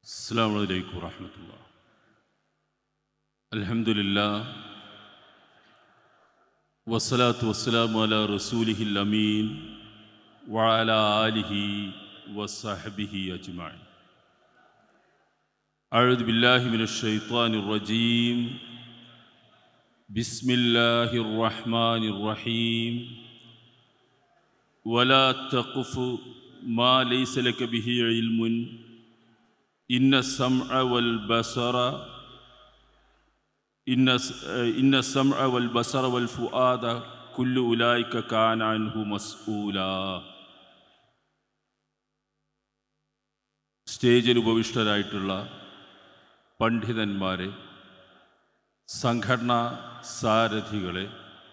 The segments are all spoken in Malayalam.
السلام عليكم ورحمة الله الحمد لله والصلاة والسلام على رسوله الأمين وعلى آله وصحبه أجمعين أعوذ بالله من الشيطان الرجيم بسم الله الرحمن الرحيم ولا تقف ما ليس لك به علم إن السمع والبصر إن إن السمع والبصر والفؤاد كل أولئك كان عنه مسؤولا സ്റ്റേജിൽ ഉപവിഷ്ടരായിട്ടുള്ള പണ്ഡിതന്മാരെ സംഘടനാ സാരഥികളെ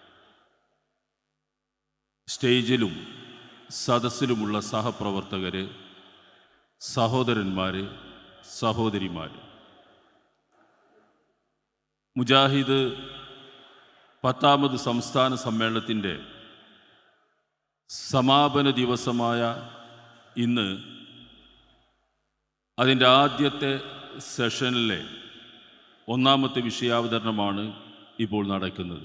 സ്റ്റേജിലും സദസ്സിലുമുള്ള സഹപ്രവർത്തകരെ സഹോദരന്മാരെ സഹോദരിമാർ മുജാഹിദ് പത്താമത് സംസ്ഥാന സമ്മേളനത്തിൻ്റെ സമാപന ദിവസമായ ഇന്ന് അതിൻ്റെ ആദ്യത്തെ സെഷനിലെ ഒന്നാമത്തെ വിഷയാവതരണമാണ് ഇപ്പോൾ നടക്കുന്നത്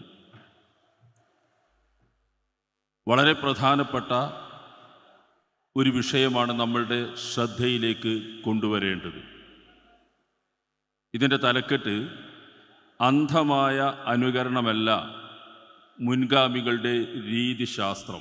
വളരെ പ്രധാനപ്പെട്ട ഒരു വിഷയമാണ് നമ്മളുടെ ശ്രദ്ധയിലേക്ക് കൊണ്ടുവരേണ്ടത് ഇതിൻ്റെ തലക്കെട്ട് അന്ധമായ അനുകരണമല്ല മുൻഗാമികളുടെ രീതിശാസ്ത്രം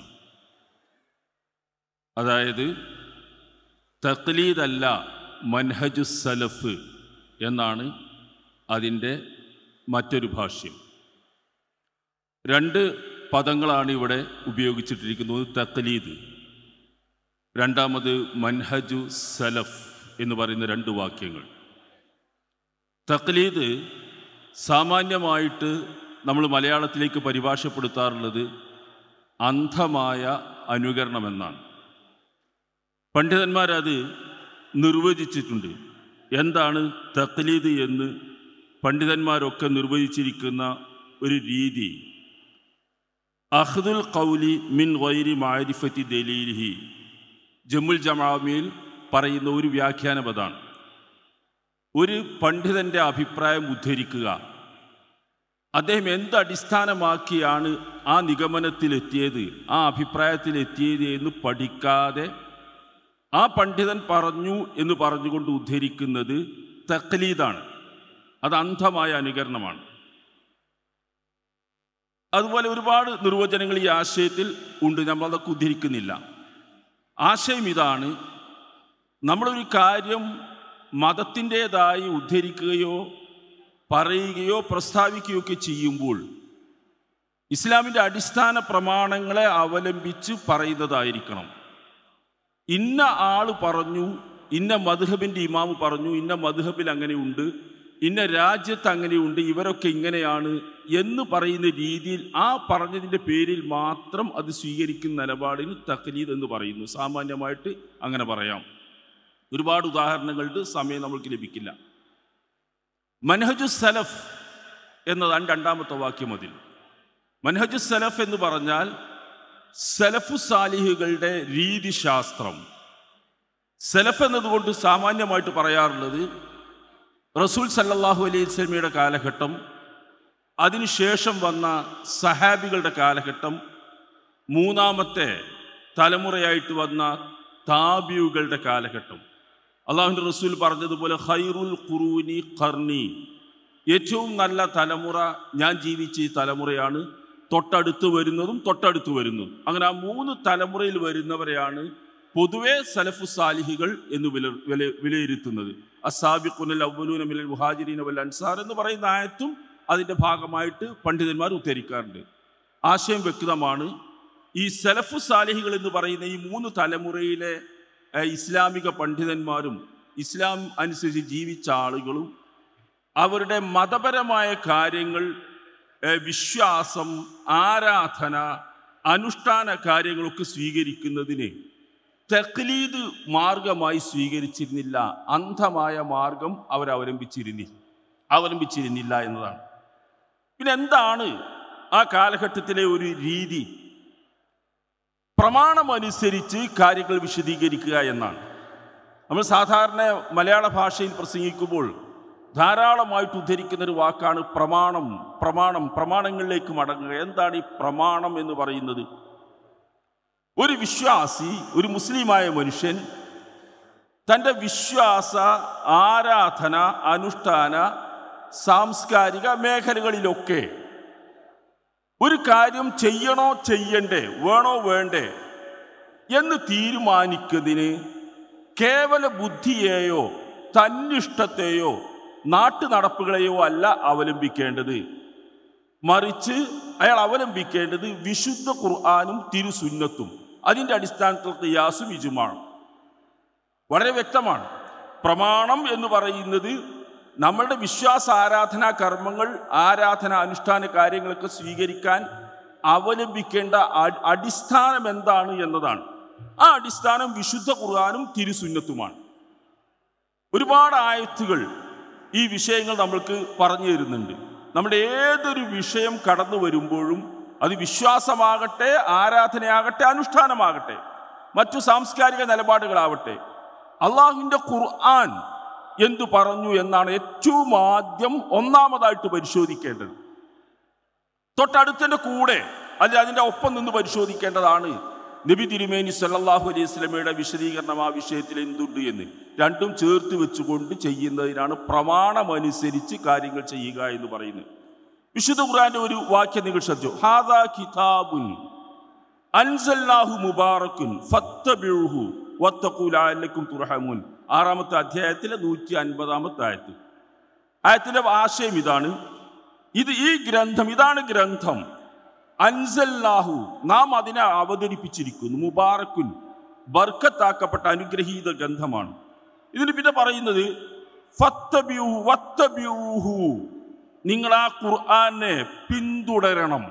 അതായത് തക്ലീദല്ല മൻഹജു സലഫ് എന്നാണ് അതിൻ്റെ മറ്റൊരു ഭാഷ്യം രണ്ട് പദങ്ങളാണ് ഇവിടെ ഉപയോഗിച്ചിട്ടിരിക്കുന്നത് തക്ലീദ് രണ്ടാമത് മൻഹജു സലഫ് എന്ന് പറയുന്ന രണ്ട് വാക്യങ്ങൾ തക്ലീദ് സാമാന്യമായിട്ട് നമ്മൾ മലയാളത്തിലേക്ക് പരിഭാഷപ്പെടുത്താറുള്ളത് അന്ധമായ അനുകരണമെന്നാണ് പണ്ഡിതന്മാരത് നിർവചിച്ചിട്ടുണ്ട് എന്താണ് തക്ലീദ് എന്ന് പണ്ഡിതന്മാരൊക്കെ നിർവചിച്ചിരിക്കുന്ന ഒരു രീതി അഹ്ദുൽ കൗലി മിൻ വൈരി മാരിഫത്തി ദലീലിഹി ജമ്മുൽ ജമാമിയിൽ പറയുന്ന ഒരു വ്യാഖ്യാനം അതാണ് ഒരു പണ്ഡിതൻ്റെ അഭിപ്രായം ഉദ്ധരിക്കുക അദ്ദേഹം എന്ത് അടിസ്ഥാനമാക്കിയാണ് ആ നിഗമനത്തിലെത്തിയത് ആ അഭിപ്രായത്തിലെത്തിയത് എന്ന് പഠിക്കാതെ ആ പണ്ഡിതൻ പറഞ്ഞു എന്ന് പറഞ്ഞുകൊണ്ട് ഉദ്ധരിക്കുന്നത് തക്ലീദാണ് അത് അന്ധമായ അനുകരണമാണ് അതുപോലെ ഒരുപാട് നിർവചനങ്ങൾ ഈ ആശയത്തിൽ ഉണ്ട് നമ്മളതൊക്കെ ഉദ്ധരിക്കുന്നില്ല ആശയം ഇതാണ് നമ്മളൊരു കാര്യം മതത്തിൻ്റേതായി ഉദ്ധരിക്കുകയോ പറയുകയോ പ്രസ്താവിക്കുകയോ ഒക്കെ ചെയ്യുമ്പോൾ ഇസ്ലാമിൻ്റെ അടിസ്ഥാന പ്രമാണങ്ങളെ അവലംബിച്ച് പറയുന്നതായിരിക്കണം ഇന്ന ആൾ പറഞ്ഞു ഇന്ന മധുഹബിൻ്റെ ഇമാമ് പറഞ്ഞു ഇന്ന മധുഹബിൽ അങ്ങനെയുണ്ട് ഇന്ന രാജ്യത്ത് അങ്ങനെയുണ്ട് ഇവരൊക്കെ ഇങ്ങനെയാണ് എന്ന് പറയുന്ന രീതിയിൽ ആ പറഞ്ഞതിൻ്റെ പേരിൽ മാത്രം അത് സ്വീകരിക്കുന്ന നിലപാടിന് തക്ലീദ് എന്ന് പറയുന്നു സാമാന്യമായിട്ട് അങ്ങനെ പറയാം ഒരുപാട് ഉദാഹരണങ്ങളുടെ സമയം നമ്മൾക്ക് ലഭിക്കില്ല മൻഹജു സലഫ് എന്നതാണ് രണ്ടാമത്തെ വാക്യം അതിൽ മൻഹജു സലഫ് എന്ന് പറഞ്ഞാൽ സലഫു സാലിഹുകളുടെ രീതിശാസ്ത്രം സലഫ് എന്നതുകൊണ്ട് സാമാന്യമായിട്ട് പറയാറുള്ളത് റസൂൽ സല്ലല്ലാഹു അലൈഹി സ്വലമിയുടെ കാലഘട്ടം അതിനുശേഷം വന്ന സഹാബികളുടെ കാലഘട്ടം മൂന്നാമത്തെ തലമുറയായിട്ട് വന്ന താബിയുകളുടെ കാലഘട്ടം അള്ളാഹുവിൻ്റെ റസൂൽ പറഞ്ഞതുപോലെ ഖൈറുൽ ഖുറൂനി ഖർണി ഏറ്റവും നല്ല തലമുറ ഞാൻ ജീവിച്ച ഈ തലമുറയാണ് തൊട്ടടുത്ത് വരുന്നതും തൊട്ടടുത്ത് വരുന്നതും അങ്ങനെ ആ മൂന്ന് തലമുറയിൽ വരുന്നവരെയാണ് പൊതുവെ സലഫു സാലിഹികൾ എന്ന് വില വില വിലയിരുത്തുന്നത് അസാബിഖുനൽ അവലൂന മിലൽ മുഹാജിരീന വൽ അൻസാർ എന്ന് പറയുന്ന ആയത്തും അതിൻ്റെ ഭാഗമായിട്ട് പണ്ഡിതന്മാർ ഉദ്ധരിക്കാറുണ്ട് ആശയം വ്യക്തമാണ് ഈ സലഫു സാലിഹികൾ എന്ന് പറയുന്ന ഈ മൂന്ന് തലമുറയിലെ ഇസ്ലാമിക പണ്ഡിതന്മാരും ഇസ്ലാം അനുസരിച്ച് ജീവിച്ച ആളുകളും അവരുടെ മതപരമായ കാര്യങ്ങൾ വിശ്വാസം ആരാധന അനുഷ്ഠാന കാര്യങ്ങളൊക്കെ സ്വീകരിക്കുന്നതിന് തക്ലീദ് മാർഗമായി സ്വീകരിച്ചിരുന്നില്ല അന്ധമായ മാർഗം അവരവലംബിച്ചിരുന്നില്ല അവലംബിച്ചിരുന്നില്ല എന്നതാണ് പിന്നെ എന്താണ് ആ കാലഘട്ടത്തിലെ ഒരു രീതി പ്രമാണമനുസരിച്ച് കാര്യങ്ങൾ വിശദീകരിക്കുക എന്നാണ് നമ്മൾ സാധാരണ മലയാള ഭാഷയിൽ പ്രസംഗിക്കുമ്പോൾ ധാരാളമായിട്ട് ഉദ്ധരിക്കുന്ന ഒരു വാക്കാണ് പ്രമാണം പ്രമാണം പ്രമാണങ്ങളിലേക്ക് മടങ്ങുക എന്താണ് ഈ പ്രമാണം എന്ന് പറയുന്നത് ഒരു വിശ്വാസി ഒരു മുസ്ലിമായ മനുഷ്യൻ തൻ്റെ വിശ്വാസ ആരാധന അനുഷ്ഠാന സാംസ്കാരിക മേഖലകളിലൊക്കെ ഒരു കാര്യം ചെയ്യണോ ചെയ്യണ്ടേ വേണോ വേണ്ടേ എന്ന് തീരുമാനിക്കുന്നതിന് കേവല ബുദ്ധിയെയോ തന്നിഷ്ടത്തെയോ നാട്ടു നടപ്പുകളെയോ അല്ല അവലംബിക്കേണ്ടത് മറിച്ച് അയാൾ അവലംബിക്കേണ്ടത് വിശുദ്ധ ഖുർആാനും തിരുസുന്നത്തും അതിൻ്റെ അടിസ്ഥാനത്തിൽ ഖിയാസും ഇജുമാണ് വളരെ വ്യക്തമാണ് പ്രമാണം എന്ന് പറയുന്നത് നമ്മളുടെ വിശ്വാസ ആരാധനാ കർമ്മങ്ങൾ ആരാധന അനുഷ്ഠാന കാര്യങ്ങളൊക്കെ സ്വീകരിക്കാൻ അവലംബിക്കേണ്ട അ- അടിസ്ഥാനം എന്താണ് എന്നതാണ് ആ അടിസ്ഥാനം വിശുദ്ധ ഖുർആാനും തിരുസുന്നത്തുമാണ് ഒരുപാട് ആയത്തുകൾ ഈ വിഷയങ്ങൾ നമ്മൾക്ക് പറഞ്ഞു തരുന്നുണ്ട് നമ്മുടെ ഏതൊരു വിഷയം കടന്നു വരുമ്പോഴും അത് വിശ്വാസമാകട്ടെ ആരാധനയാകട്ടെ അനുഷ്ഠാനമാകട്ടെ മറ്റു സാംസ്കാരിക നിലപാടുകളാവട്ടെ അള്ളാഹുവിൻ്റെ ഖുർആൻ എന്തു പറഞ്ഞു എന്നാണ് ഏറ്റവും ആദ്യം ഒന്നാമതായിട്ട് പരിശോധിക്കേണ്ടത് തൊട്ടടുത്തൻ്റെ കൂടെ അല്ലെ അതിൻ്റെ ഒപ്പം നിന്ന് പരിശോധിക്കേണ്ടതാണ് നബി തിരുമേനി സല്ലല്ലാഹു അലൈഹി സ്വലമയുടെ വിശദീകരണം ആ വിഷയത്തിൽ എന്തുണ്ട് എന്ന് രണ്ടും ചേർത്ത് വെച്ചുകൊണ്ട് ചെയ്യുന്നതിനാണ് പ്രമാണമനുസരിച്ച് കാര്യങ്ങൾ ചെയ്യുക എന്ന് പറയുന്നത് വിശുദ്ധ ഖുർആന്റെ ഒരു വാക്യം നിങ്ങൾ ശ്രദ്ധിച്ചു ഹാദാ കിതാബുൻ അൻസൽനാഹു മുബാറക്കുൻ ഫത്തബിഉഹു വത്തഖൂ ലഅല്ലക്കും തുർഹമൂൻ ആറാമത്തെ അധ്യായത്തിലെ നൂറ്റി അൻപതാമത്തെ ആയത്ത് ആയത്തിന്റെ ആശയം ഇതാണ് ഇത് ഈ ഗ്രന്ഥം ഇതാണ് ഗ്രന്ഥം അൻസൽനാഹു നാം അതിനെ അവതരിപ്പിച്ചിരിക്കുന്നു മുബാറക്കുൻ ബർക്കത്താക്കപ്പെട്ട അനുഗ്രഹീത ഗ്രന്ഥമാണ് ഇതിന് പിന്നെ പറയുന്നത് ഫത്തബിഉഹു വത്തബിഉഹു നിങ്ങൾ ആ ഖുർആനെ പിന്തുടരണം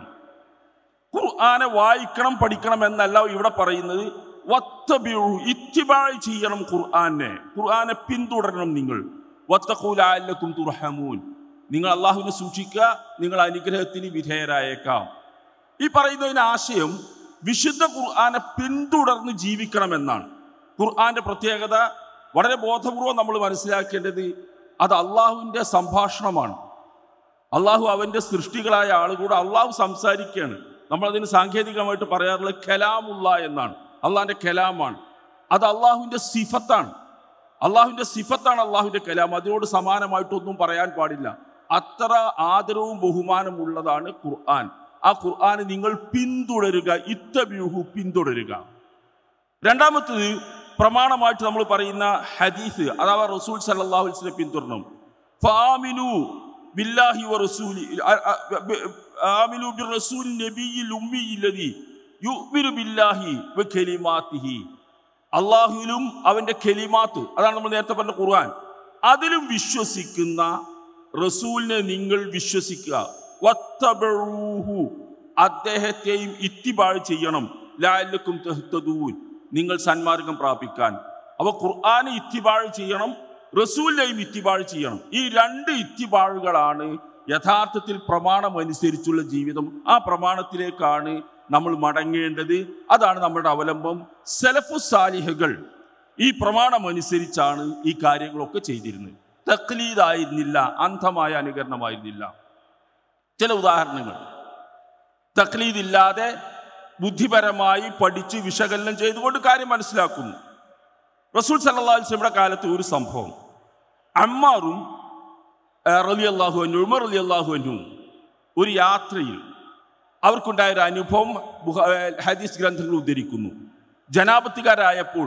ഖുർആനെ വായിക്കണം പഠിക്കണം എന്നല്ല ഇവിടെ പറയുന്നത് വത്തബിഉ ഇത്തിബായ് ചെയ്യണം ഖുർആനെ ഖുർആനെ പിന്തുടരണം നിങ്ങൾ വത്തഖൂലക്കും തുർഹമൂൻ നിങ്ങൾ അള്ളാഹുവിനെ സൂക്ഷിക്കുക നിങ്ങൾ അനുഗ്രഹത്തിന് വിധേയരായേക്കാം ഈ പറയുന്നതിന് ആശയം വിശുദ്ധ ഖുർആനെ പിന്തുടർന്ന് ജീവിക്കണമെന്നാണ് ഖുർആന്റെ പ്രത്യേകത വളരെ ബോധപൂർവം നമ്മൾ മനസ്സിലാക്കേണ്ടത് അത് അള്ളാഹുവിൻ്റെ സംഭാഷണമാണ് അള്ളാഹു അവൻ്റെ സൃഷ്ടികളായ ആളുകൂടെ അള്ളാഹു സംസാരിക്കുകയാണ് നമ്മളതിന് സാങ്കേതികമായിട്ട് പറയാറുള്ളത് കലാമുള്ള എന്നാണ് അള്ളാഹിൻ്റെ കലാമാണ് അത് അള്ളാഹുവിൻ്റെ സിഫത്താണ് അള്ളാഹുവിൻ്റെ സിഫത്താണ് അള്ളാഹുവിൻ്റെ കലാം അതിനോട് സമാനമായിട്ടൊന്നും പറയാൻ പാടില്ല അത്ര ആദരവും ബഹുമാനമുള്ളതാണ് ഖുർആൻ ആ ഖുർആന് നിങ്ങൾ പിന്തുടരുക ഇത്തബ്യൂഹു പിന്തുടരുക രണ്ടാമത്തത് പ്രമാണമായിട്ട് നമ്മൾ പറയുന്ന ഹദീസ് അഥവാ റസൂൽ സല്ലല്ലാഹു അലൈഹി വസല്ലം പിന്തുടരണം ഫാമിനു ബില്ലാഹി വ റസൂലി അ- അ- ബ- ആമിനു ബിർറസൂൽ നബിയിൽ ഉമ്മിയില്ലതി യുഅ്മിനു ബില്ലാഹി വ കലിമാത്തിഹി അള്ളാഹുവിലും അവൻ്റെ കെലിമാത്ത് അതാണ് നമ്മൾ നേരത്തെ പറഞ്ഞ ഖുർആൻ അതിലും വിശ്വസിക്കുന്ന റസൂലിനെ നിങ്ങൾ വിശ്വസിക്കുക വത്തബഊഹു. അദ്ദേഹത്തെയും ഇത്തിബാഴ് ചെയ്യണം ലാലക്കും തെഹ്തദൂൻ നിങ്ങൾ സന്മാർഗം പ്രാപിക്കാൻ അവ ഖുർആനെ ഇത്തിബാഴ് ചെയ്യണം റസൂലിനെയും ഇത്തിബാഴ് ചെയ്യണം ഈ രണ്ട് ഇത്തിബാഴുകളാണ് യഥാർത്ഥത്തിൽ പ്രമാണം അനുസരിച്ചുള്ള ജീവിതം ആ പ്രമാണത്തിലേക്കാണ് നമ്മൾ മടങ്ങേണ്ടത് അതാണ് നമ്മുടെ അവലംബം സെലഫു സാലിഹകൾ ഈ പ്രമാണം അനുസരിച്ചാണ് ഈ കാര്യങ്ങളൊക്കെ ചെയ്തിരുന്നത് തക്ലീദായിരുന്നില്ല അന്ധമായ അനുകരണമായിരുന്നില്ല ചില ഉദാഹരണങ്ങൾ തക്ലീദ് ഇല്ലാതെ ബുദ്ധിപരമായി പഠിച്ച് വിശകലനം ചെയ്തുകൊണ്ട് കാര്യം മനസ്സിലാക്കുന്നു റസൂൽ സല്ലല്ലാഹു അലൈഹി വസല്ലമയുടെ കാലത്ത് ഒരു സംഭവം അമ്മാറും റലി അള്ളാഹു അന്നു ഉമർ റലി അള്ളാഹു അന്നു ഒരു യാത്രയിൽ അവർക്കുണ്ടായ ഒരു അനുഭവം ബുഹ- ഏർ ഹദീസ് ഗ്രന്ഥങ്ങൾ ഉദ്ധരിക്കുന്നു ജനാപത്തുകാരായപ്പോൾ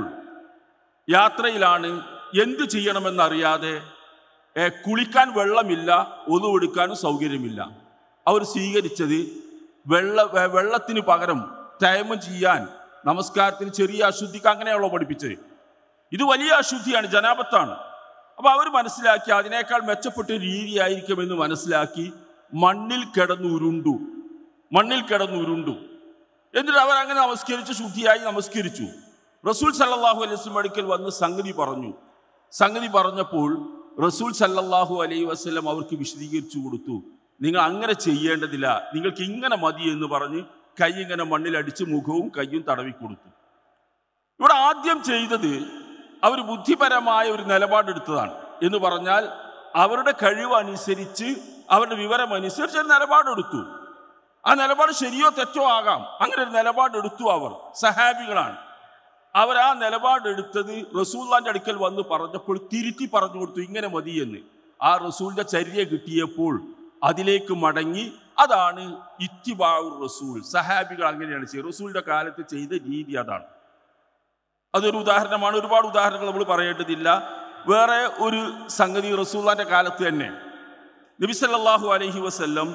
യാത്രയിലാണ് എന്ത് ചെയ്യണമെന്നറിയാതെ ഏ, കുളിക്കാൻ വെള്ളമില്ല ഒതുവെടുക്കാനും സൗകര്യമില്ല അവർ സ്വീകരിച്ചത് വെള്ള വെ- വെള്ളത്തിന് പകരം തയമം ചെയ്യാൻ നമസ്കാരത്തിന് ചെറിയ അശുദ്ധിക്ക് അങ്ങനെയാണല്ലോ പഠിപ്പിച്ചത് ഇത് വലിയ അശുദ്ധിയാണ് ജനാപത്താണ് അപ്പൊ അവർ മനസ്സിലാക്കി അതിനേക്കാൾ മെച്ചപ്പെട്ട ഒരു രീതിയായിരിക്കുമെന്ന് മനസ്സിലാക്കി മണ്ണിൽ കിടന്നുരുണ്ടു മണ്ണിൽ കിടന്നുരുണ്ടു എന്നിട്ട് അവർ അങ്ങനെ നമസ്കരിച്ച് ശുദ്ധിയായി നമസ്കരിച്ചു റസൂൽ സല്ലല്ലാഹു അലൈഹി വസല്ലം അടുക്കൽ വന്ന് സംഗതി പറഞ്ഞു സംഗതി പറഞ്ഞപ്പോൾ റസൂൽ സല്ലല്ലാഹു അലൈഹി വസല്ലം അവർക്ക് വിശദീകരിച്ചു കൊടുത്തു നിങ്ങൾ അങ്ങനെ ചെയ്യേണ്ടതില്ല നിങ്ങൾക്ക് ഇങ്ങനെ മതി എന്ന് പറഞ്ഞ് കൈ ഇങ്ങനെ മണ്ണിലടിച്ച് മുഖവും കൈയും തടവി കൊടുത്തു ഇവിടെ ആദ്യം ചെയ്തത് അവർ ബുദ്ധിപരമായ ഒരു നിലപാടെടുത്തതാണ് എന്ന് പറഞ്ഞാൽ അവരുടെ കഴിവ് അനുസരിച്ച് അവരുടെ വിവരം അനുസരിച്ച് ഒരു നിലപാടെടുത്തു ആ നിലപാട് ശരിയോ തെറ്റോ ആകാം അങ്ങനെ ഒരു നിലപാടെടുത്തു അവർ സഹാബികളാണ് അവർ ആ നിലപാടെടുത്തത് റസൂല്ലാന്റെ അടുക്കൽ വന്ന് പറഞ്ഞപ്പോൾ തിരുത്തി പറഞ്ഞു കൊടുത്തു ഇങ്ങനെ മതി എന്ന് ആ റസൂലിന്റെ ചര്യ കിട്ടിയപ്പോൾ അതിലേക്ക് മടങ്ങി അതാണ് ഇത്തിബാവുർ റസൂൽ സഹാബികൾ അങ്ങനെയാണ് ചെയ്യുക റസൂലിന്റെ കാലത്ത് ചെയ്ത രീതി അതാണ് അതൊരു ഉദാഹരണമാണ് ഒരുപാട് ഉദാഹരണങ്ങൾ നമ്മൾ പറയേണ്ടതില്ല വേറെ ഒരു സംഗതി റസൂല്ലാന്റെ കാലത്ത് തന്നെ നബി സല്ലല്ലാഹു അലൈഹി വസല്ലം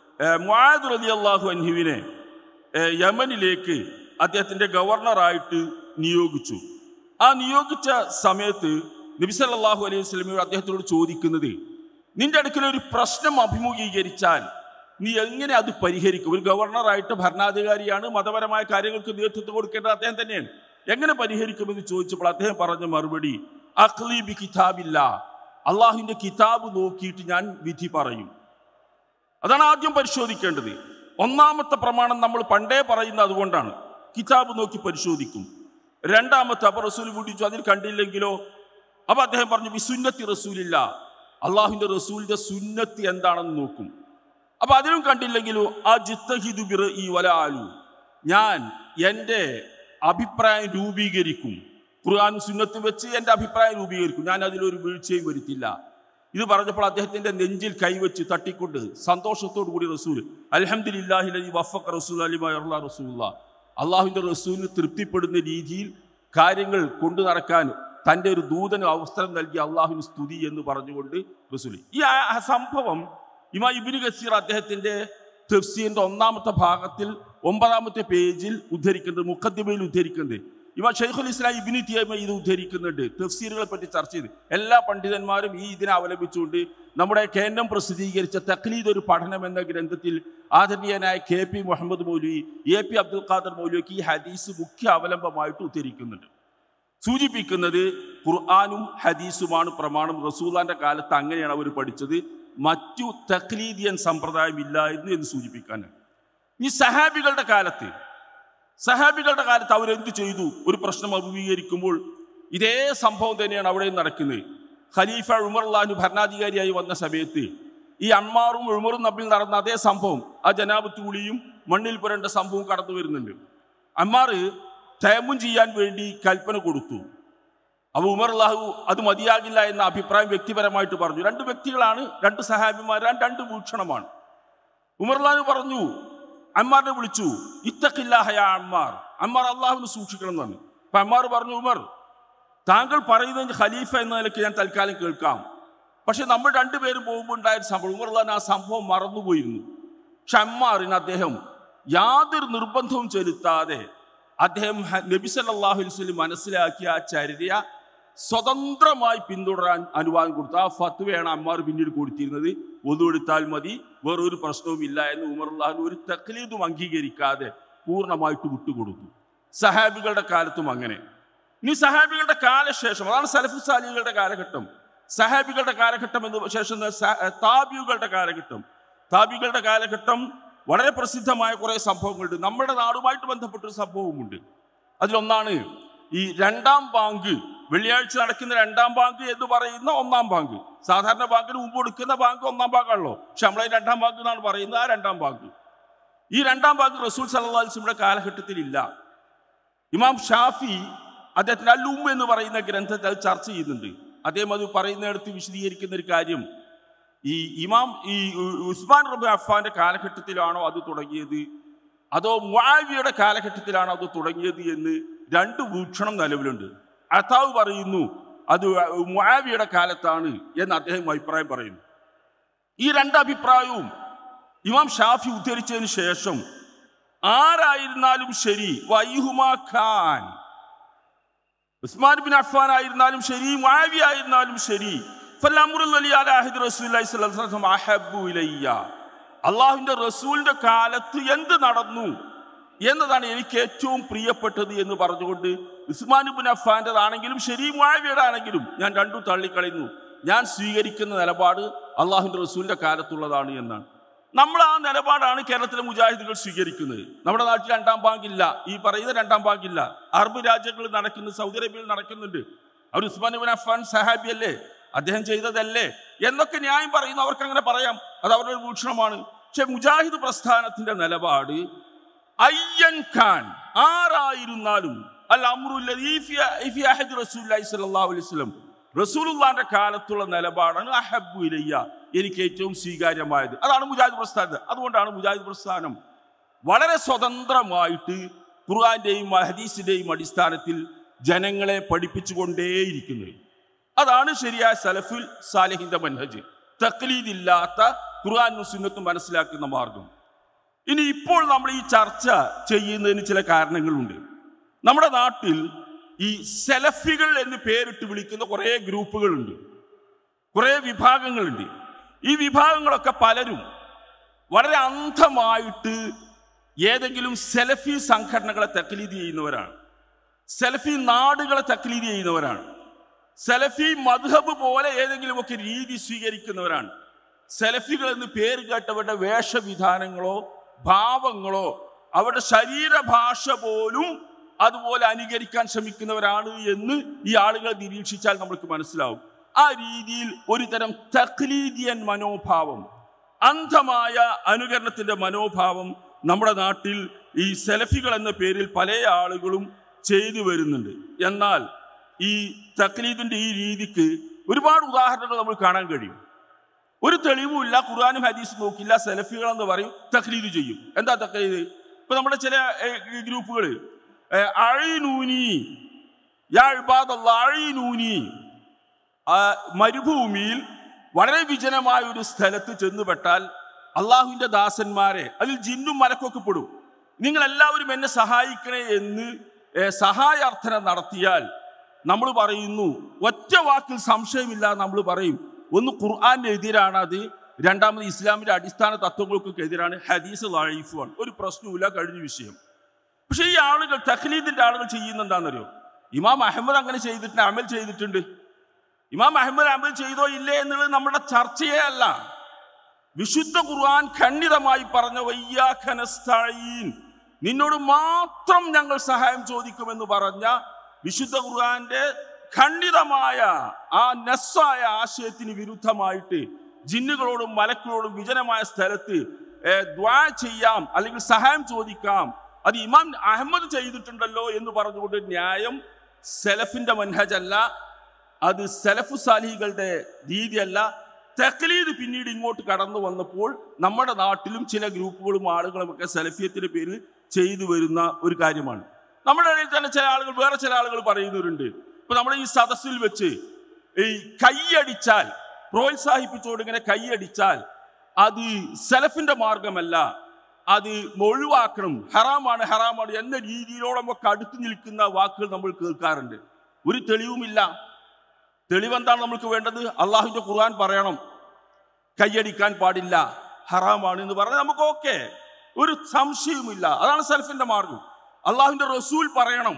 മുആദ് റലി അള്ളാഹു അൻഹുവിനെ ഏഹ്, യമനിലേക്ക് അദ്ദേഹത്തിന്റെ ഗവർണറായിട്ട് നിയോഗിച്ചു ആ നിയോഗിച്ച സമയത്ത് നബി സല്ലല്ലാഹു അലൈഹി വസല്ലമയോട് അദ്ദേഹത്തോട് ചോദിക്കുന്നത് നിന്റെ അടുക്കൽ ഒരു പ്രശ്നം അഭിമുഖീകരിച്ചാൽ നീ എങ്ങനെ അത് പരിഹരിക്കും ഒരു ഗവർണറായിട്ട് ഭരണാധികാരിയാണ് മതപരമായ കാര്യങ്ങൾക്ക് നേതൃത്വം കൊടുക്കേണ്ടത് അദ്ദേഹം തന്നെയാണ് എങ്ങനെ പരിഹരിക്കുമെന്ന് ചോദിച്ചപ്പോൾ അദ്ദേഹം പറഞ്ഞ മറുപടി അഖ്ലീബി കിതാബില്ല അള്ളാഹുവിന്റെ കിതാബ് നോക്കിയിട്ട് ഞാൻ വിധി പറയും അതാണ് ആദ്യം പരിശോധിക്കേണ്ടത് ഒന്നാമത്തെ പ്രമാണം നമ്മൾ പണ്ടേ പറയുന്നത് അതുകൊണ്ടാണ് കിതാബ് നോക്കി പരിശോധിക്കും രണ്ടാമത്തെ അപ്പൊ റസൂൽ കൂട്ടിച്ചു അതിൽ കണ്ടില്ലെങ്കിലോ അപ്പൊ അദ്ദേഹം പറഞ്ഞു വിസുന്നത്തി റസൂലില്ല അള്ളാഹുവിന്റെ റസൂലിന്റെ സുന്നത്ത് എന്താണെന്ന് നോക്കും അപ്പൊ അതിലും കണ്ടില്ലെങ്കിലോ ആ ജിത്തഹിദു ബിറ ഈ വലാലു ഞാൻ എൻ്റെ അഭിപ്രായം രൂപീകരിക്കും ഖുർആാനും സുന്നത്തും വെച്ച് എൻ്റെ അഭിപ്രായം രൂപീകരിക്കും ഞാൻ അതിലൊരു വീഴ്ചയും വരുത്തില്ല ഇത് പറഞ്ഞപ്പോൾ അദ്ദേഹത്തിന്റെ നെഞ്ചിൽ കൈവച്ച് തട്ടിക്കൊണ്ട് സന്തോഷത്തോടു കൂടി റസൂൽ അലഹദില്ലാഹി വഫഖ് റസൂൽ അലിമ റസൂല്ല അള്ളാഹുവിന്റെ റസൂലിന് തൃപ്തിപ്പെടുന്ന രീതിയിൽ കാര്യങ്ങൾ കൊണ്ടു നടക്കാൻ തൻ്റെ ഒരു ദൂതന് അവസരം നൽകി അള്ളാഹുവിന് സ്തുതി എന്ന് പറഞ്ഞുകൊണ്ട് റസൂൽ ഈ ആ- ആ സംഭവം ഇമാ ഇബിന് ഗസീർ അദ്ദേഹത്തിന്റെ തഫ്സീറിന്റെ ഒന്നാമത്തെ ഭാഗത്തിൽ ഒമ്പതാമത്തെ പേജിൽ ഉദ്ധരിക്കുന്നുണ്ട് മുഖദ്ദിമയിൽ ഉദ്ധരിക്കുന്നുണ്ട് ഇവ ഷെയ്ഖുൽ ഇസ്ലാം ഇബിനി തിയമ ഇത് ഉദ്ധരിക്കുന്നുണ്ട് തഫ്സീറുകളെ പറ്റി ചർച്ച ചെയ്ത് എല്ലാ പണ്ഡിതന്മാരും ഈ ഇതിനെ അവലംബിച്ചുകൊണ്ട് നമ്മുടെ കേന്ദ്രം പ്രസിദ്ധീകരിച്ച തക്ലീദ് ഒരു പഠനം എന്ന ഗ്രന്ഥത്തിൽ ആദരണീയനായ K P Muhammad Maulavi A P Abdul Khader മൗലവിക്ക് ഈ ഹദീസ് മുഖ്യ അവലംബമായിട്ട് ഉദ്ധരിക്കുന്നുണ്ട് സൂചിപ്പിക്കുന്നത് ഖുർആാനും ഹദീസുമാണ് പ്രമാണം റസൂലാന്റെ കാലത്ത് അങ്ങനെയാണ് അവർ പഠിച്ചത് മറ്റു തക്ലീദിയൻ സമ്പ്രദായം ഇല്ലായിരുന്നു എന്ന് സൂചിപ്പിക്കാനാണ് ഈ സഹാബികളുടെ കാലത്ത് സഹാബികളുടെ കാലത്ത് അവരെന്ത് ചെയ്തു ഒരു പ്രശ്നം അഭിമുഖീകരിക്കുമ്പോൾ ഇതേ സംഭവം തന്നെയാണ് അവിടെ നടക്കുന്നത് ഖലീഫ ഉമർ അള്ളാഹു ഭരണാധികാരിയായി വന്ന സമയത്ത് ഈ അമ്മാറും ഉമറും തമ്മിൽ നടന്ന അതേ സംഭവം ആ ജനാബ് തൂളിയും മണ്ണിൽ പുരണ്ട സംഭവം കടന്നു വരുന്നുണ്ട് അമ്മാർ തയമും ചെയ്യാൻ വേണ്ടി കൽപ്പന കൊടുത്തു അപ്പൊ ഉമർ അള്ളാഹു അത് മതിയാകില്ല എന്ന അഭിപ്രായം വ്യക്തിപരമായിട്ട് പറഞ്ഞു രണ്ട് വ്യക്തികളാണ് രണ്ട് സഹാബിമാരാണ് രണ്ട് വീക്ഷണമാണ് ഉമർ അള്ളാഹു പറഞ്ഞു അമ്മാറിനെ വിളിച്ചു ഇത്തക്കില്ലാഹയ അമ്മാർ അമ്മാർ അള്ളാഹുവിന് സൂക്ഷിക്കണം എന്ന് പറഞ്ഞു അപ്പൊ അമ്മാർ പറഞ്ഞു ഉമർ താങ്കൾ പറയുന്നത് ഖലീഫ എന്ന നിലയ്ക്ക് ഞാൻ തൽക്കാലം കേൾക്കാം പക്ഷെ നമ്മൾ രണ്ടുപേരും പോകുമ്പോൾ ഉണ്ടായ ഒരു സംഭവം ഉമർ അള്ളഹാൻ ആ സംഭവം മറന്നുപോയിരുന്നു പക്ഷെ അമ്മാറിന് അദ്ദേഹം യാതൊരു നിർബന്ധവും ചെലുത്താതെ അദ്ദേഹം ഹ- നബി സല്ലല്ലാഹു അലൈഹി വസല്ലം മനസ്സിലാക്കിയ ആ ചര്യ സ്വതന്ത്രമായി പിന്തുടരാൻ അനുവാദം കൊടുത്തു ആ ഫത്വയാണ് അമ്മാർ പിന്നീട് കൊടുത്തിരുന്നത് ഒന്നുകൊടുത്താൽ മതി വേറൊരു പ്രശ്നവും ഇല്ല എന്ന് ഉമർ അള്ളാഹു ഒരു തക്ലീദും അംഗീകരിക്കാതെ പൂർണ്ണമായിട്ട് വിട്ടുകൊടുത്തു സഹാബികളുടെ കാലത്തും അങ്ങനെ ഇനി സഹാബികളുടെ കാലശേഷം അതാണ് സലഫു സാലികളുടെ കാലഘട്ടം സഹാബികളുടെ കാലഘട്ടം എന്ന് ശേഷം സ- താബിയുകളുടെ കാലഘട്ടം താബികളുടെ കാലഘട്ടം വളരെ പ്രസിദ്ധമായ കുറേ സംഭവങ്ങളുണ്ട് നമ്മുടെ നാടുമായിട്ട് ബന്ധപ്പെട്ടൊരു സംഭവമുണ്ട് അതിലൊന്നാണ് ഈ രണ്ടാം ബാങ്ക് വെള്ളിയാഴ്ച നടക്കുന്ന രണ്ടാം ബാങ്ക് എന്ന് പറയുന്ന ഒന്നാം ബാങ്ക് സാധാരണ ബാങ്കിന് മുമ്പ് കൊടുക്കുന്ന ബാങ്ക് ഒന്നാം ബാങ്കാണല്ലോ പക്ഷെ നമ്മളെ രണ്ടാം ബാങ്ക് എന്നാണ് പറയുന്നത് ആ രണ്ടാം ബാങ്ക് ഈ രണ്ടാം ബാങ്ക് റസൂൽ സല്ലല്ലാഹു അലൈഹി വസല്ലമയുടെ കാലഘട്ടത്തിൽ ഇല്ല ഇമാം ഷാഫി അദ്ദേഹത്തിന് അല്ലും എന്ന് പറയുന്ന ഗ്രന്ഥത്തിൽ അത് ചർച്ച ചെയ്യുന്നുണ്ട് അദ്ദേഹം അത് പറയുന്നിടത്ത് വിശദീകരിക്കുന്ന ഒരു കാര്യം ഈ ഇമാം ഈ ഉ- ഉസ്മാൻ റബി അഫ്ഫാന്റെ കാലഘട്ടത്തിലാണോ അത് തുടങ്ങിയത് അതോ മുആവിയുടെ കാലഘട്ടത്തിലാണോ അത് തുടങ്ങിയത് എന്ന് രണ്ട് വീക്ഷണം നിലവിലുണ്ട് അതാവ് പറയുന്നു അത് മുആവിയുടെ കാലത്താണ് എന്ന് അദ്ദേഹം അഭിപ്രായം പറയുന്നു ഈ രണ്ട് അഭിപ്രായവും ഇമാം ഷാഫി ഉദ്ധരിച്ചതിന് ശേഷം ആരായിരുന്നാലും ശരി വൈഹുമാ ഖാൻ ഉസ്മാൻ ബിൻ അഫ്ഫാൻ ആയിരുന്നാലും ശരി മുആവി ആയിരുന്നാലും ശരി ഫല്ലംറുൽ വലി അലാ അഹദി റസൂലുള്ളാഹി സ്വല്ലല്ലാഹു അലൈഹി വസല്ലം അഹബ്ബു ഇലയ്യ അള്ളാഹുവിന്റെ റസൂലിന്റെ കാലത്ത് എന്ത് നടന്നു എന്നതാണ് എനിക്ക് ഏറ്റവും പ്രിയപ്പെട്ടത് എന്ന് പറഞ്ഞുകൊണ്ട് ഉസ്മാൻ ബിൻ അഫ്ഫാൻ്റെതാണെങ്കിലും ശരി മുആവിയുടെ ആണെങ്കിലും ഞാൻ രണ്ടും തള്ളിക്കളയുന്നു ഞാൻ സ്വീകരിക്കുന്ന നിലപാട് അള്ളാഹുവിന്റെ റസൂലിന്റെ കാലത്തുള്ളതാണ് എന്നാണ് നമ്മൾ ആ നിലപാടാണ് കേരളത്തിലെ മുജാഹിദുകൾ സ്വീകരിക്കുന്നത് നമ്മുടെ നാട്ടിൽ രണ്ടാം ബാങ്കില്ല ഈ പറയുന്ന രണ്ടാം ബാങ്കില്ല അറബ് രാജ്യങ്ങളിൽ നടക്കുന്നു സൗദി അറേബ്യയിൽ നടക്കുന്നുണ്ട് അവർ ഉസ്മാൻ ഇബ്നു അഫ്ഫാൻ സഹാബി അല്ലേ അദ്ദേഹം ചെയ്തതല്ലേ എന്നൊക്കെ ന്യായം പറയുന്നു അവർക്ക് അങ്ങനെ പറയാം അത് അവരുടെ ഒരു വീക്ഷണമാണ് പക്ഷെ മുജാഹിദ് പ്രസ്ഥാനത്തിന്റെ നിലപാട് അയ്യൻ ഖാൻ ആരായിരുന്നാലും അൽ അമ്രുല്ലദീ ഫി- ഫി അഹദി റസൂലുള്ളാഹി സ്വല്ലല്ലാഹു അലൈഹി വസല്ലം റസൂലുള്ളാന്റെ കാലത്തുള്ള നിലപാടാണ് അഹബ്ബു ഇലയ്യ എനിക്ക് ഏറ്റവും സ്വീകാര്യമായത് അതാണ് മുജാഹിദ് പ്രസ്ഥാനം അതുകൊണ്ടാണ് മുജാഹിദ് പ്രസ്ഥാനം വളരെ സ്വതന്ത്രമായിട്ട് ഖുർആന്റെയും ഹദീസിന്റെയും അടിസ്ഥാനത്തിൽ ജനങ്ങളെ പഠിപ്പിച്ചുകൊണ്ടേയിരിക്കുന്നത് അതാണ് ശരിയായ സലഫുൽ സാലിഹിന്റെ മൻഹജ് തക്ലീദില്ലാത്ത ഖുർആൻ സുന്നത്തും മനസ്സിലാക്കുന്ന മാർഗം ഇനി ഇപ്പോൾ നമ്മൾ ഈ ചർച്ച ചെയ്യുന്നതിന് ചില കാരണങ്ങളുണ്ട് നമ്മുടെ നാട്ടിൽ ഈ സെലഫികൾ എന്ന് പേരിട്ട് വിളിക്കുന്ന കുറേ ഗ്രൂപ്പുകളുണ്ട് കുറേ വിഭാഗങ്ങളുണ്ട് ഈ വിഭാഗങ്ങളൊക്കെ പലരും വളരെ അന്ധമായിട്ട് ഏതെങ്കിലും സെലഫി സംഘടനകളെ തക്ലീദ് ചെയ്യുന്നവരാണ് സെലഫി നാടുകളെ തക്ലീദ് ചെയ്യുന്നവരാണ് സെലഫി മധുഹബ് പോലെ ഏതെങ്കിലുമൊക്കെ രീതി സ്വീകരിക്കുന്നവരാണ് സെലഫികൾ എന്ന് പേര് കേട്ടവരുടെ വേഷവിധാനങ്ങളോ ഭാവങ്ങളോ അവരുടെ ശരീരഭാഷ പോലും അതുപോലെ അനുകരിക്കാൻ ശ്രമിക്കുന്നവരാണ് എന്ന് ഈ ആളുകളെ നിരീക്ഷിച്ചാൽ നമുക്ക് മനസ്സിലാവും ആ രീതിയിൽ ഒരു തരം തക്ലീദിയൻ മനോഭാവം അന്ധമായ അനുകരണത്തിന്റെ മനോഭാവം നമ്മുടെ നാട്ടിൽ ഈ സെലഫികൾ എന്ന പേരിൽ പല ആളുകളും ചെയ്തു വരുന്നുണ്ട് എന്നാൽ ഈ തക്ലീദിന്റെ ഈ രീതിക്ക് ഒരുപാട് ഉദാഹരണങ്ങൾ നമ്മൾ കാണാൻ കഴിയും ഒരു തെളിവുമില്ല ഖുർആാനും ഹദീസും നോക്കില്ല സെലഫികൾ എന്ന് പറയും തക്ലീദ് ചെയ്യും എന്താ തക്ലീദ് ഇപ്പൊ നമ്മുടെ ചില ഗ്രൂപ്പുകൾ അഴിനൂനി യാ ഇബാദല്ലാ, അഴിനൂനി ആ മരുഭൂമിയിൽ വളരെ വിജനമായ ഒരു സ്ഥലത്ത് ചെന്നുപെട്ടാൽ അള്ളാഹുവിന്റെ ദാസന്മാരെ അതിൽ ജിന്നും മലക്കൊക്കെ പെടും നിങ്ങൾ എല്ലാവരും എന്നെ സഹായിക്കണേ എന്ന് ഏ, സഹായാർത്ഥന നടത്തിയാൽ നമ്മൾ പറയുന്നു ഒറ്റ വാക്കിൽ സംശയമില്ല നമ്മൾ പറയും ഒന്ന് ഖുർആന്റെ എതിരാണ് അത് രണ്ടാമത് ഇസ്ലാമിന്റെ അടിസ്ഥാന തത്വങ്ങൾക്കൊക്കെ എതിരാണ് ഹദീസ് ലൈഫുമാണ് ഒരു പ്രശ്നവുമില്ല കഴിഞ്ഞ വിഷയം പക്ഷെ ഈ ആളുകൾ തഖ്ലീദിന്റെ ആളുകൾ ചെയ്യുന്ന എന്താണെന്നറിയോ ഇമാം അഹമ്മദ് അങ്ങനെ ചെയ്തിട്ടുണ്ട് അമൽ ചെയ്തിട്ടുണ്ട് ഇമാം അഹമ്മദ് അമൽ ചെയ്തോ ഇല്ലേ എന്നുള്ളത് നമ്മുടെ ചർച്ചയേ അല്ല വിശുദ്ധ ഖുർആൻ ഖണ്ഡിതമായി പറഞ്ഞ വയ്യാഖനസ്തഈൻ നിന്നോട് മാത്രം ഞങ്ങൾ സഹായം ചോദിക്കുമെന്ന് പറഞ്ഞ വിശുദ്ധ ഖുർആന്റെ ഖണ്ഡിതമായ ആ നസ്സായ ആശയത്തിന് വിരുദ്ധമായിട്ട് ജിന്നുകളോടും മലക്കുകളോടും വിജനമായ സ്ഥലത്ത് ഏ, ദ്വാ ചെയ്യാം അല്ലെങ്കിൽ സഹായം ചോദിക്കാം അത് ഇമാം അഹമ്മദ് ചെയ്തിട്ടുണ്ടല്ലോ എന്ന് പറഞ്ഞുകൊണ്ട് ന്യായം സെലഫിന്റെ മൻഹജല്ല അത് സെലഫു സാലിഹികളുടെ രീതിയല്ല തക്ലീദ് പിന്നീട് ഇങ്ങോട്ട് കടന്നു വന്നപ്പോൾ നമ്മുടെ നാട്ടിലും ചില ഗ്രൂപ്പുകളും ആളുകളും ഒക്കെ സെലഫിയത്തിന്റെ പേരിൽ ചെയ്തു വരുന്ന ഒരു കാര്യമാണ് നമ്മുടെ ഇടയിൽ തന്നെ ചില ആളുകൾ വേറെ ചില ആളുകൾ പറയുന്നവരുണ്ട് ഇപ്പൊ നമ്മൾ ഈ സദസ്സിൽ വെച്ച് ഈ കൈയടിച്ചാൽ പ്രോത്സാഹിപ്പിച്ചുകൊണ്ട് ഇങ്ങനെ കൈയടിച്ചാൽ അത് സെലഫിന്റെ മാർഗമല്ല അത് ഒഴിവാക്കണം ഹറാമാണ് ഹറാമാണ് എന്ന രീതിയിലോളം ഒക്കെ അടുത്ത് നിൽക്കുന്ന വാക്കുകൾ നമ്മൾ കേൾക്കാറുണ്ട് ഒരു തെളിവുമില്ല തെളിവെന്താണ് നമുക്ക് വേണ്ടത് അള്ളാഹുവിന്റെ ഖുർആൻ പറയണം കൈയടിക്കാൻ പാടില്ല ഹറാമാണ് എന്ന് പറഞ്ഞാൽ നമുക്ക് ഓക്കെ ഒരു സംശയവുമില്ല അതാണ് സെൽഫിന്റെ മാർഗം അള്ളാഹുവിന്റെ റസൂൽ പറയണം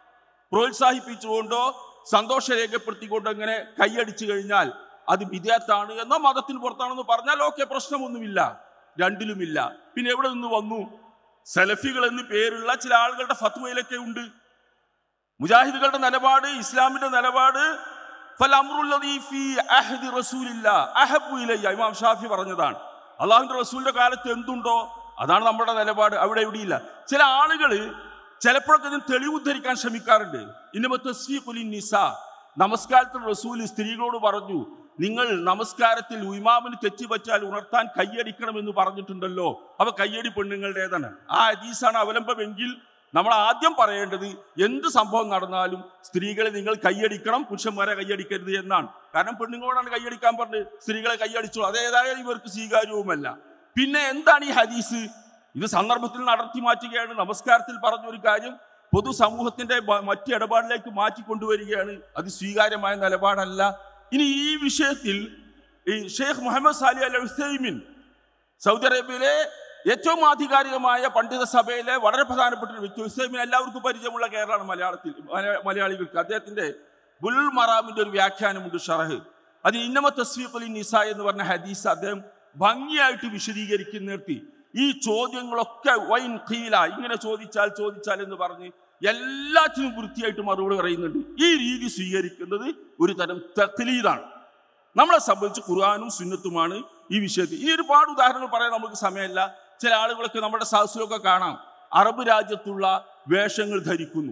പ്രോത്സാഹിപ്പിച്ചുകൊണ്ടോ സന്തോഷം രേഖപ്പെടുത്തിക്കൊണ്ടോ ഇങ്ങനെ കൈയടിച്ചു കഴിഞ്ഞാൽ അത് വിദേത്താണ് എന്നോ മതത്തിന് പുറത്താണെന്ന് പറഞ്ഞാൽ ഓക്കെ പ്രശ്നമൊന്നുമില്ല രണ്ടിലുമില്ല പിന്നെ എവിടെ നിന്ന് വന്നു സെലഫികൾ എന്ന് പേരുള്ള ചില ആളുകളുടെ ഫത്വയിലൊക്കെ ഉണ്ട് മുജാഹിദുകളുടെ നിലപാട് ഇസ്ലാമിന്റെ നിലപാട് ഫലംറുല്ലദീ ഫീ അഹ്ദി റസൂലില്ല അഹബ്ബു ഇലയ്യ ഇമാം ഷാഫി പറഞ്ഞതാണ് അള്ളാഹുവിന്റെ റസൂലിന്റെ കാലത്ത് എന്തുണ്ടോ അതാണ് നമ്മുടെ നിലപാട് അവിടെ എവിടെയില്ല ചില ആളുകൾ ചിലപ്പോഴൊക്കെ ഇതിന് തെളിവുദ്ധരിക്കാൻ ശ്രമിക്കാറുണ്ട് ഇന്നമ തസ്ഫീഖുലിൻ നിസ നമസ്കാരത്തിൽ റസൂൽ സ്ത്രീകളോട് പറഞ്ഞു നിങ്ങൾ നമസ്കാരത്തിൽ ഉയിമാമിന് തെറ്റുപറ്റാൽ ഉണർത്താൻ കയ്യടിക്കണമെന്ന് പറഞ്ഞിട്ടുണ്ടല്ലോ അവ കയ്യടി പെണ്ണുങ്ങളുടേതാണ് ആ ഹദീസാണ് അവലംബമെങ്കിൽ നമ്മൾ ആദ്യം പറയേണ്ടത് എന്ത് സംഭവം നടന്നാലും സ്ത്രീകളെ നിങ്ങൾ കൈയടിക്കണം പുരുഷന്മാരെ കൈയടിക്കരുത് എന്നാണ് കാരണം പെണ്ണുങ്ങളോടാണ് കൈയടിക്കാൻ പറഞ്ഞത് സ്ത്രീകളെ കൈയടിച്ചു അതേതായാലും ഇവർക്ക് സ്വീകാര്യവുമല്ല പിന്നെ എന്താണ് ഈ ഹദീസ് ഇത് സന്ദർഭത്തിൽ നടത്തി മാറ്റുകയാണ് നമസ്കാരത്തിൽ പറഞ്ഞ ഒരു കാര്യം പൊതുസമൂഹത്തിന്റെ ബ- മറ്റു ഇടപാടിലേക്ക് മാറ്റിക്കൊണ്ടുവരികയാണ് അത് സ്വീകാര്യമായ നിലപാടല്ല ഇനി ഈ വിഷയത്തിൽ ഈ Sheikh Muhammad Saleh al Uthaymeen Saudi അറേബ്യയിലെ ഏറ്റവും ആധികാരികമായ പണ്ഡിത സഭയിലെ വളരെ പ്രധാനപ്പെട്ട ഒരു വ്യക്തി ഉസൈമിൻ എല്ലാവർക്കും പരിചയമുള്ള കേരളമാണ് മലയാളത്തിൽ മല- മലയാളികൾക്ക് അദ്ദേഹത്തിന്റെ ബുൽ മറാമിന്റെ ഒരു വ്യാഖ്യാനമുണ്ട് ഷറഹ് അത് ഇന്നമ തസ്വീഖുൽ നിസ എന്ന് പറഞ്ഞ ഹദീസ് അദ്ദേഹം ഭംഗിയായിട്ട് വിശദീകരിക്കുന്ന നിർത്തി ഈ ചോദ്യങ്ങളൊക്കെ വൈൻ ഖീല ഇങ്ങനെ ചോദിച്ചാൽ ചോദിച്ചാൽ എന്ന് പറഞ്ഞ് എല്ലാറ്റിനും വൃത്തിയായിട്ട് മറുപടി പറയുന്നുണ്ട് ഈ രീതി സ്വീകരിക്കുന്നത് ഒരു തരം തക്ലീദാണ് നമ്മളെ സംബന്ധിച്ച് ഖുർആാനും സുന്നത്തുമാണ് ഈ വിഷയത്തിൽ ഈ ഒരുപാട് ഉദാഹരണങ്ങൾ പറയാൻ നമുക്ക് സമയമല്ല ചില ആളുകളൊക്കെ നമ്മുടെ സാഹസിലൊക്കെ കാണാം അറബ് രാജ്യത്തുള്ള വേഷങ്ങൾ ധരിക്കുന്നു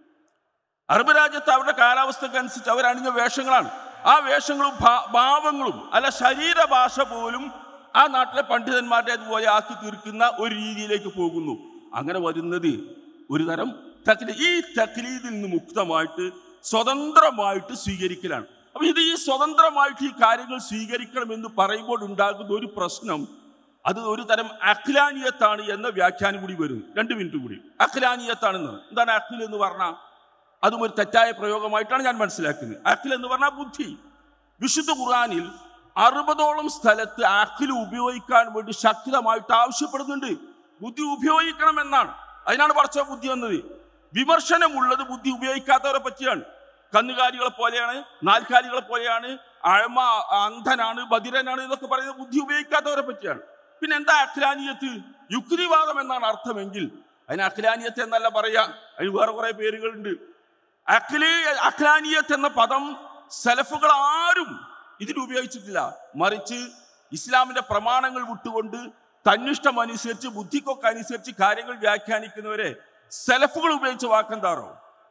അറബ് രാജ്യത്ത് അവരുടെ കാലാവസ്ഥക്ക് അനുസരിച്ച് അവരണിഞ്ഞ വേഷങ്ങളാണ് ആ വേഷങ്ങളും ഭാ- ഭാവങ്ങളും അല്ല ശരീരഭാഷ പോലും ആ നാട്ടിലെ പണ്ഡിതന്മാരുടെ അതുപോലെ ആക്കി തീർക്കുന്ന ഒരു രീതിയിലേക്ക് പോകുന്നു അങ്ങനെ വരുന്നത് ഒരു തരം തക്ലീ ഈ തക്ലീദിൽ നിന്ന് മുക്തമായിട്ട് സ്വതന്ത്രമായിട്ട് സ്വീകരിക്കലാണ് അപ്പൊ ഇത് ഈ സ്വതന്ത്രമായിട്ട് ഈ കാര്യങ്ങൾ സ്വീകരിക്കണം എന്ന് പറയുമ്പോൾ ഉണ്ടാകുന്ന ഒരു പ്രശ്നം അത് ഒരു തരം അഖ്ലാനിയത്താണ് എന്ന വ്യാഖ്യാനം കൂടി വരുന്നു രണ്ട് മിനിറ്റ് കൂടി അഖ്ലാനിയത്താണെന്ന് എന്താണ് അഖിൽ എന്ന് പറഞ്ഞാൽ അതും ഒരു തെറ്റായ പ്രയോഗമായിട്ടാണ് ഞാൻ മനസ്സിലാക്കുന്നത് അഖിൽ എന്ന് പറഞ്ഞാൽ ബുദ്ധി വിശുദ്ധ ഖുർആനിൽ അറുപതോളം സ്ഥലത്ത് അഖിൽ ഉപയോഗിക്കാൻ വേണ്ടി ശക്തമായിട്ട് ആവശ്യപ്പെടുന്നുണ്ട് ബുദ്ധി ഉപയോഗിക്കണം എന്നാണ് അതിനാണ് പറച്ച ബുദ്ധി വന്നത് വിമർശനമുള്ളത് ബുദ്ധി ഉപയോഗിക്കാത്തവരെ പറ്റിയാണ് കന്നുകാലികളെ പോലെയാണ് നാൽക്കാലികളെ പോലെയാണ് അഴമ അന്ധനാണ് ബധിരനാണ് എന്നൊക്കെ പറയുന്നത് ബുദ്ധി ഉപയോഗിക്കാത്തവരെ പറ്റിയാണ് പിന്നെ എന്താ അഖ്ലാനിയത്ത് യുക്തിവാദം എന്നാണ് അർത്ഥമെങ്കിൽ അതിന് അഖ്ലാനിയത്ത് എന്നല്ല പറയാ അതിന് വേറെ കുറെ പേരുകളുണ്ട് അഖ്ലി അഖ്ലാനിയത്ത് എന്ന പദം സലഫുകൾ ആരും ഇതിൽ ഉപയോഗിച്ചിട്ടില്ല മറിച്ച് ഇസ്ലാമിന്റെ പ്രമാണങ്ങൾ വിട്ടുകൊണ്ട് തന്നിഷ്ടം അനുസരിച്ച് ബുദ്ധിക്കൊക്കെ അനുസരിച്ച് കാര്യങ്ങൾ വ്യാഖ്യാനിക്കുന്നവരെ സലഫുകൾ ഉപയോഗിച്ച വാക്കെന്താറോ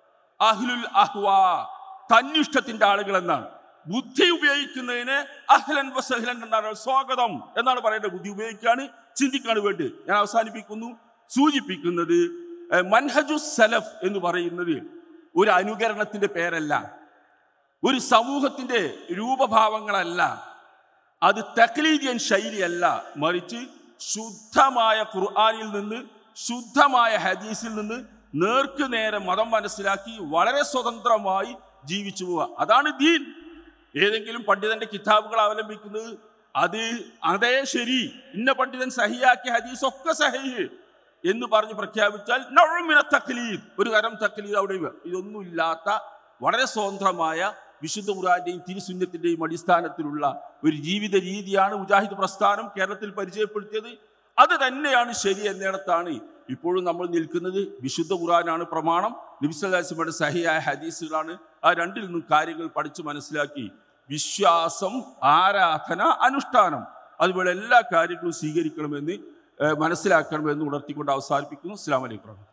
അഹ്ലുൽ അഹ്വാ തന്നിഷ്ടത്തിന്റെ ആളുകൾ എന്നാണ് ബുദ്ധി ഉപയോഗിക്കുന്നതിന് അഹ്ലൻ വസഹ്ലൻ എന്നാണ് സ്വാഗതം എന്നാണ് പറയേണ്ടത് ബുദ്ധി ഉപയോഗിക്കാണ് ചിന്തിക്കാണ് വേണ്ടി ഞാൻ അവസാനിപ്പിക്കുന്നു സൂചിപ്പിക്കുന്നത് ഏഹ്, മൻഹജു സലഫ് എന്ന് പറയുന്നത് ഒരു അനുകരണത്തിന്റെ പേരല്ല ഒരു സമൂഹത്തിന്റെ രൂപഭാവങ്ങളല്ല അത് തക്ലീദിയൻ ശൈലിയല്ല മറിച്ച് ശുദ്ധമായ ഖുർആനിൽ നിന്ന് ശുദ്ധമായ ഹദീസിൽ നിന്ന് നേർക്ക് നേരെ മതം മനസ്സിലാക്കി വളരെ സ്വതന്ത്രമായി ജീവിച്ചു പോവുക അതാണ് ദീൻ ഏതെങ്കിലും പണ്ഡിതന്റെ കിതാബുകൾ അവലംബിക്കുന്നത് അത് അതേ ശരി ഇന്ന പണ്ഡിതൻ സഹിയാക്കിയ ഹദീസ് ഒക്കെ സഹീഹ് എന്ന് പറഞ്ഞ് പ്രഖ്യാപിച്ചാൽ നൗമിന തക്ലീദ് ഒരു തരം തക്ലീദ് അവിടെ ഇവ. ഇതൊന്നുമില്ലാത്ത വളരെ സ്വതന്ത്രമായ വിശുദ്ധ ഖുർആന്റെയും തിരുസുന്നത്തിന്റെയും അടിസ്ഥാനത്തിലുള്ള ഒരു ജീവിത രീതിയാണ് മുജാഹിദ് പ്രസ്ഥാനം കേരളത്തിൽ പരിചയപ്പെടുത്തിയത് അത് തന്നെയാണ് ശരി എന്നിടത്താണ് ഇപ്പോഴും നമ്മൾ നിൽക്കുന്നത് വിശുദ്ധ ഖുർആനാണ് പ്രമാണം നബിസ്വലാസിമയുടെ സഹിയായ ഹദീസുകളാണ് ആ രണ്ടിൽ നിന്നും കാര്യങ്ങൾ പഠിച്ച് മനസ്സിലാക്കി വിശ്വാസം ആരാധന അനുഷ്ഠാനം അതുപോലെ എല്ലാ കാര്യങ്ങളും സ്വീകരിക്കണമെന്ന് ഏഹ്, മനസ്സിലാക്കണമെന്ന് ഉണർത്തിക്കൊണ്ട് അവസാനിപ്പിക്കുന്നു അസ്സാം വലൈക്കും